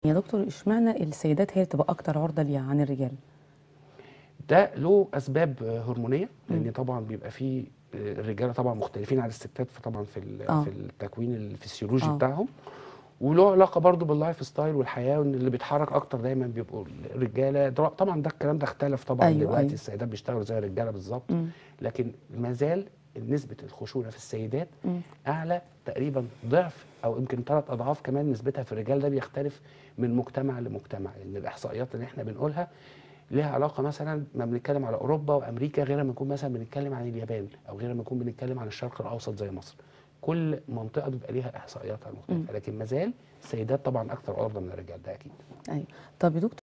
يا دكتور اشمعنى السيدات هي اللي تبقى اكتر عرضه ليها عن الرجال ده له اسباب هرمونيه مم. لان طبعا بيبقى فيه الرجاله طبعا مختلفين عن الستات فطبعا في ال- آه. في التكوين الفسيولوجي آه. بتاعهم وله علاقه برضو باللايف ستايل والحياه وان اللي بيتحرك اكتر دايما بيبقوا الرجاله در- طبعا ده الكلام ده اختلف طبعا أيوة، دلوقتي أيوة. السيدات بيشتغلوا زي الرجاله بالظبط مم. لكن ما زال نسبه الخشونه في السيدات مم. اعلى تقريبا ضعف او يمكن ثلاث اضعاف كمان نسبتها في الرجال ده بيختلف من مجتمع لمجتمع لان الاحصائيات اللي احنا بنقولها ليها علاقه مثلا ما بنتكلم على اوروبا وامريكا غير ما نكون مثلا بنتكلم عن اليابان او غير ما نكون بنتكلم عن الشرق الاوسط زي مصر كل منطقه بيبقى ليها احصائياتها المختلفه لكن ما زال السيدات طبعا اكثر عرضه من الرجال ده اكيد ايوه طب يا دكتور